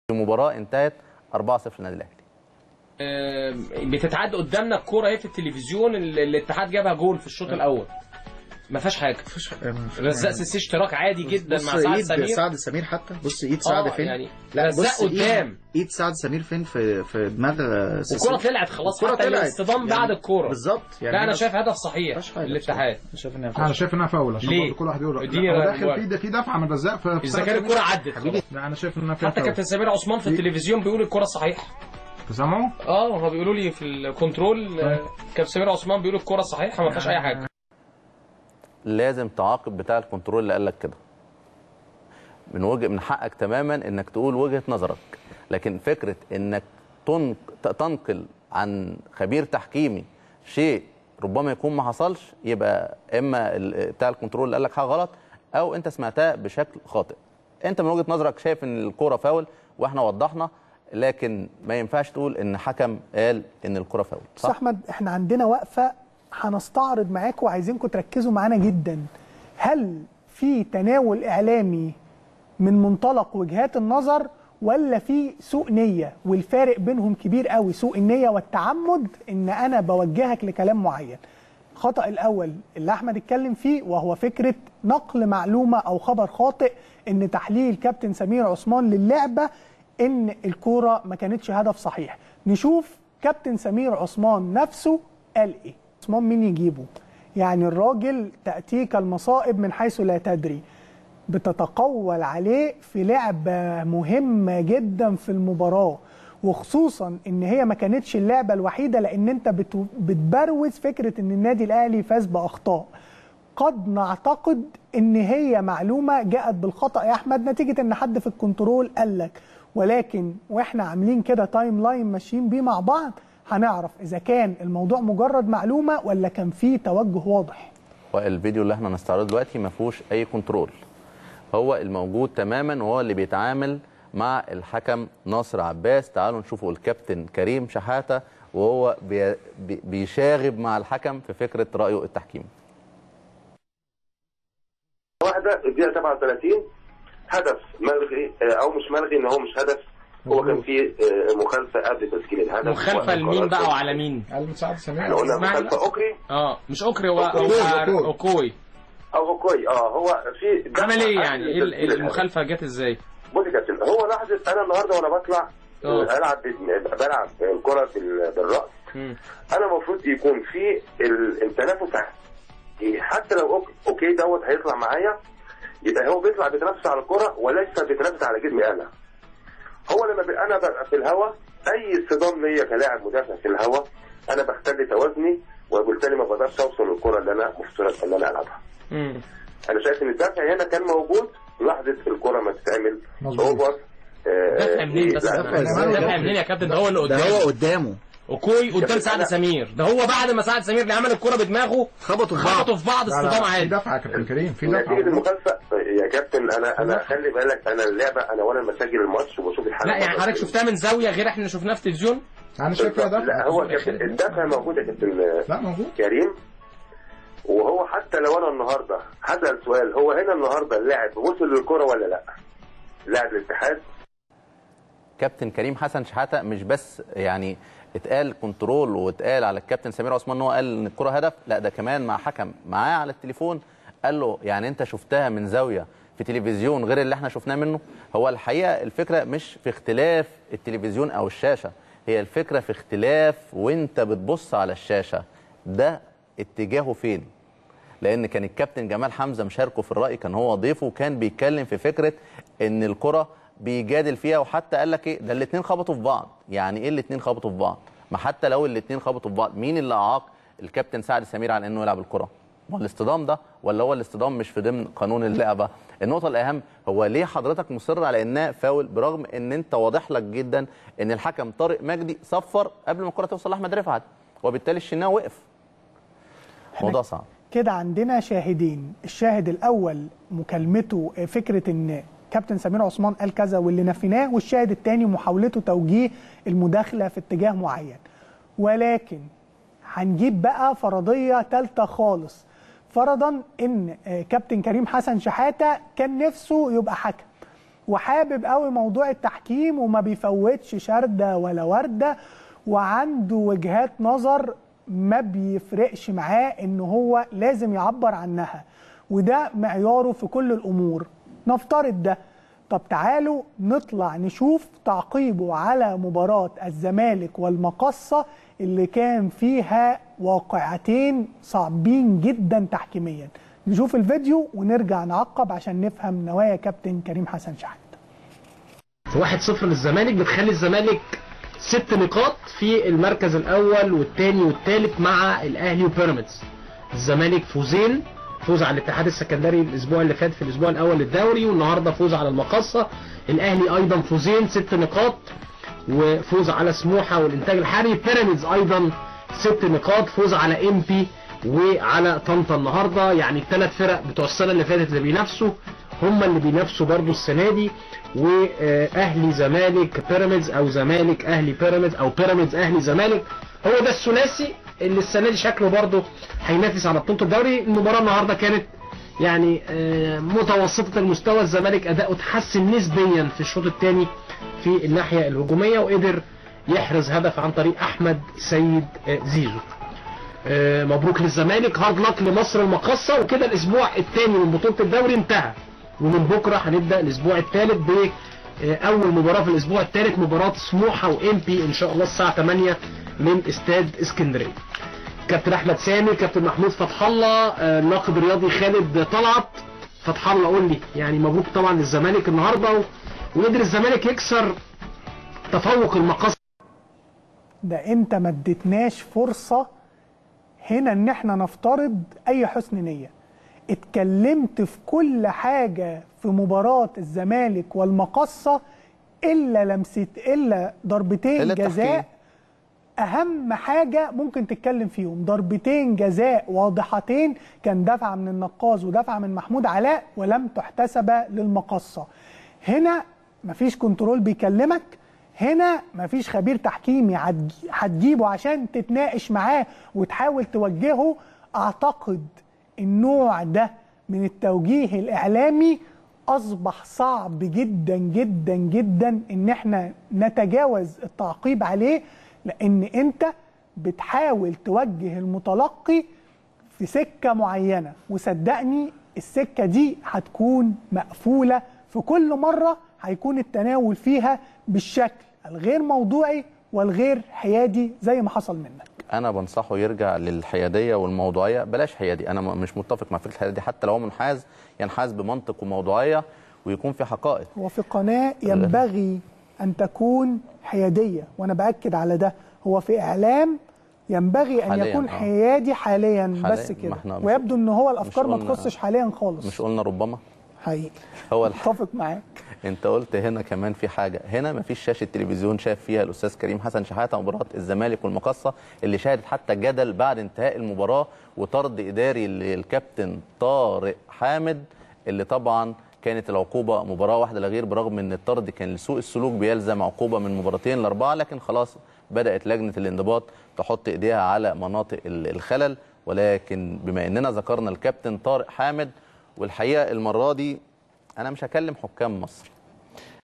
في مباراه انتهت 4-0 للنادي الاهلي آه، بتتعد قدامنا الكوره اهي في التلفزيون ال- الاتحاد جابها جول في الشوط الاول ما فيهاش حاجه رزاق سيسي اشتراك عادي جدا بص مع سعد ايد سمير سعد سمير حتى بص ايد سعد آه، فين يعني لا رزاق بص إيد- قدام. ايد سعد سمير فين في في دماغ آه، سيسي. والكوره طلعت خلاص الكرة حتى طلعت. الاصطدام يعني بعد الكوره بالظبط لا انا هنا شايف هدف صحيح مفيهاش حاجة الاتحاد أنا شايف انها انا شايف انها فاول عشان ليه؟ برضه كل واحد يقول اديني لا، هو رأيك. داخل في في دفعه من رزاق ف اذا كان الكوره عدت خلاص. لا انا شايف انها فيها حتى فاول كابتن سمير عثمان في التلفزيون بيقول الكوره صحيحه تسمعوا؟ اه هو بيقولوا لي في الكنترول آه، كابتن سمير عثمان بيقول الكوره صحيحه ما فيهاش اي حاجه لازم تعاقب بتاع الكنترول اللي قال لك كده من وجه من حقك تماما انك تقول وجهه نظرك لكن فكره انك تنق... تنقل عن خبير تحكيمي شيء ربما يكون ما حصلش يبقى اما ال- بتاع الكنترول اللي قال لك حاجه غلط او انت سمعتها بشكل خاطئ انت من وجهه نظرك شايف ان الكوره فاول واحنا وضحنا لكن ما ينفعش تقول ان حكم قال ان الكوره فاول بس صح احمد احنا عندنا وقفه هنستعرض معاكم وعايزينكم تركزوا معانا جدا هل في تناول اعلامي من منطلق وجهات النظر ولا في سوء نيه والفارق بينهم كبير قوي سوء النيه والتعمد ان انا بوجهك لكلام معين الخطا الاول اللي احمد اتكلم فيه وهو فكره نقل معلومه او خبر خاطئ ان تحليل كابتن سمير عثمان للعبه ان الكوره ما كانتش هدف صحيح نشوف كابتن سمير عثمان نفسه قال ايه عثمان مين يجيبه يعني الراجل تأتيك المصائب من حيث لا تدري بتتقول عليه في لعبة مهمة جدا في المباراة وخصوصا ان هي ما كانتش اللعبة الوحيدة لان انت بت- بتبروز فكرة ان النادي الاهلي فاز باخطاء قد نعتقد ان هي معلومة جاءت بالخطأ يا احمد نتيجة ان حد في الكنترول قال لك ولكن واحنا عاملين كده تايم لاين ماشيين بيه مع بعض هنعرف اذا كان الموضوع مجرد معلومة ولا كان فيه توجه واضح والفيديو اللي احنا هنستعرضه دلوقتي ما فيهوش اي كنترول هو الموجود تماما وهو اللي بيتعامل مع الحكم ناصر عباس تعالوا نشوفوا الكابتن كريم شحاته وهو بي بي- بيشاغب مع الحكم في فكره رايه التحكيمي واحدة الدقيقة 37 هدف ملغي آه، أو مش ملغي إن هو مش هدف هو كان فيه آه، مخالفة قبل تسجيل الهدف مخالفه لمين بقى وعلى مين قال مساعد سمير احنا قلنا اسمعني مخالفة أوكري اه مش اوكري هو أوكوي، هو أوكوي. اوكوي أو أوكوي اه هو في عمل ايه قبل يعني ايه ال- تسجيل الهدف. المخالفه جت ازاي بص يا كابتن هو لحظة أنا النهاردة وأنا بطلع اه. آه، ألعب بال- بلعب الكرة بال- بالرأس مم. أنا المفروض يكون في ال- التنافس ع- حتى لو أوك- أوكي دوت هيطلع معايا يبقى هو بيطلع بيتنافس على الكرة وليس بيتنافس على جسمي أنا هو لما ب- انا ببقى في الهواء اي صدام ليا كلاعب مدافع في الهواء انا بختل توازني وبالتالي ما بقدرش اوصل للكره اللي انا مفترض ان انا العبها. مم. انا شايف ان الدفع هنا كان موجود لحظه الكره ما تتعمل مظبوط. اوفر آه، دفع منين إيه، بس لا، دفع إزاي؟ دفع منين يا كابتن ده هو اللي ده هو قدامه قدامه اوكوي قدام كابتن سعد أنا- سمير ده هو بعد ما سعد سمير اللي عمل الكوره بدماغه خبطوا في بعض خبطوا في بعض لا، لا، اصطدام في عادي دفعه يا كابتن كريم في نتيجه دفعه المخالفه يا كابتن انا انا خلي بالك انا اللعبه انا وانا بسجل الماتش وبشوف الحلقه لا يعني حضرتك شفتها من زاويه غير احنا شفناها في التلفزيون انا شايف فيها لا دفعه هو كابتن الدفع موجود يا كابتن لا موجود كريم وهو حتى لو انا النهارده هسال سؤال هو هنا النهارده اللاعب وصل للكره ولا لا؟ لاعب الاتحاد كابتن كريم حسن شحاته مش بس يعني اتقال كنترول واتقال على الكابتن سمير عثمان ان هو قال ان الكره هدف لا ده كمان مع حكم معاه على التليفون قال له يعني انت شفتها من زاويه في تلفزيون غير اللي احنا شفناه منه هو الحقيقه الفكره مش في اختلاف التلفزيون او الشاشه هي الفكره في اختلاف وانت بتبص على الشاشه ده اتجاهه فين لان كان الكابتن جمال حمزه مشاركه في الراي كان هو ضيفه وكان بيتكلم في فكره ان الكره بيجادل فيها وحتى قال لك ايه ده الاثنين خبطوا في بعض يعني ايه الاثنين خبطوا في بعض ما حتى لو الاثنين خبطوا في بعض مين اللي اعاق الكابتن سعد سمير على انه يلعب الكره ما هو الاصطدام ده ولا هو الاصطدام مش في ضمن قانون اللعبه النقطه الاهم هو ليه حضرتك مصر على انها فاول برغم ان انت واضح لك جدا ان الحكم طارق مجدي صفر قبل ما الكره توصل لاحمد رفعت وبالتالي الشناوي وقف موضوع صعب كده عندنا شاهدين الشاهد الاول مكالمته آه، فكره ان كابتن سمير عثمان قال كذا واللي نفيناه والشاهد الثاني محاولته توجيه المداخله في اتجاه معين ولكن هنجيب بقى فرضيه ثالثه خالص فرضا ان آه، كابتن كريم حسن شحاته كان نفسه يبقى حكم وحابب قوي موضوع التحكيم وما بيفوتش شردة ولا وردة وعنده وجهات نظر ما بيفرقش معاه ان هو لازم يعبر عنها وده معياره في كل الامور نفترض ده طب تعالوا نطلع نشوف تعقيبه على مباراة الزمالك والمقصة اللي كان فيها واقعتين صعبين جدا تحكيميا نشوف الفيديو ونرجع نعقب عشان نفهم نوايا كابتن كريم حسن شحات 1-0 للزمالك بتخلي الزمالك ست نقاط في المركز الاول والثاني والثالث مع الاهلي وبيراميدز الزمالك فوزين فوز على الاتحاد السكندري الاسبوع اللي فات في الاسبوع الاول للدوري والنهارده فوز على المقصه الاهلي ايضا فوزين ست نقاط وفوز على سموحه والانتاج الحربي بيراميدز ايضا ست نقاط فوز على ام بي وعلى طنطا النهارده يعني الثلاث فرق بتوع السنه اللي فاتت اللي بينافسوا هم اللي بينافسوا برضو السنه دي واهلي زمالك بيراميدز او زمالك اهلي بيراميدز او بيراميدز اهلي زمالك هو ده الثلاثي اللي السنه دي شكله برضو هينافس على بطوله الدوري المباراه النهارده كانت يعني آه، متوسطه المستوى الزمالك اداؤه اتحسن نسبيا في الشوط الثاني في الناحيه الهجوميه وقدر يحرز هدف عن طريق احمد سيد آه، زيزو آه، مبروك للزمالك هارد لك لمصر المقصه وكده الاسبوع الثاني من بطوله الدوري انتهى ومن بكره هنبدا الاسبوع الثالث ب آه، اول مباراه في الاسبوع الثالث مباراه سموحه وام بي ان شاء الله الساعه 8 من استاد اسكندريه كابتن احمد سامي كابتن محمود فتح الله آه، الناقد الرياضي خالد طلعت فتح الله قول لي يعني مبروك طبعا للزمالك النهارده و- وقدر الزمالك يكسر تفوق المقص ده انت ما اديتناش فرصه هنا ان احنا نفترض اي حسن نيه اتكلمت في كل حاجه في مباراه الزمالك والمقصه الا لمسه الا ضربتين إلا التحكيم. جزاء اهم حاجه ممكن تتكلم فيهم ضربتين جزاء واضحتين كان دفعه من النقاز ودفعه من محمود علاء ولم تحتسب للمقصه هنا مفيش كنترول بيكلمك هنا مفيش خبير تحكيمي هتج- هتجيبه عشان تتناقش معاه وتحاول توجهه اعتقد النوع ده من التوجيه الاعلامي اصبح صعب جدا جدا جدا ان احنا نتجاوز التعقيب عليه لان انت بتحاول توجه المتلقي في سكه معينه وصدقني السكه دي هتكون مقفوله في كل مره هيكون التناول فيها بالشكل الغير موضوعي والغير حيادي زي ما حصل منك انا بنصحه يرجع للحياديه والموضوعيه بلاش حيادي انا م- مش متفق مع فكره الحياديه حتى لو هو منحاز ينحاز بمنطق وموضوعيه ويكون في حقائق هو في قناة ينبغي أن تكون حيادية وأنا بأكد على ده هو في إعلام ينبغي أن حالياً، يكون آه. حيادي حاليا, بس حالياً، كده ما إحنا مش- ويبدو أن هو الأفكار ما قلنا- تخصش حاليا خالص مش قلنا ربما حقيقي هو الح... اتفق معاك انت قلت هنا كمان في حاجه هنا مفيش شاشه تلفزيون شاف فيها الاستاذ كريم حسن شحاته مباراه الزمالك والمقصه اللي شهدت حتى جدل بعد انتهاء المباراه وطرد اداري للكابتن طارق حامد اللي طبعا كانت العقوبه مباراه واحده لا غير برغم ان الطرد كان لسوء السلوك بيلزم عقوبه من مباراتين لاربعه لكن خلاص بدات لجنه الانضباط تحط ايديها على مناطق ال- الخلل ولكن بما اننا ذكرنا الكابتن طارق حامد والحقيقه المره دي انا مش هكلم حكام مصر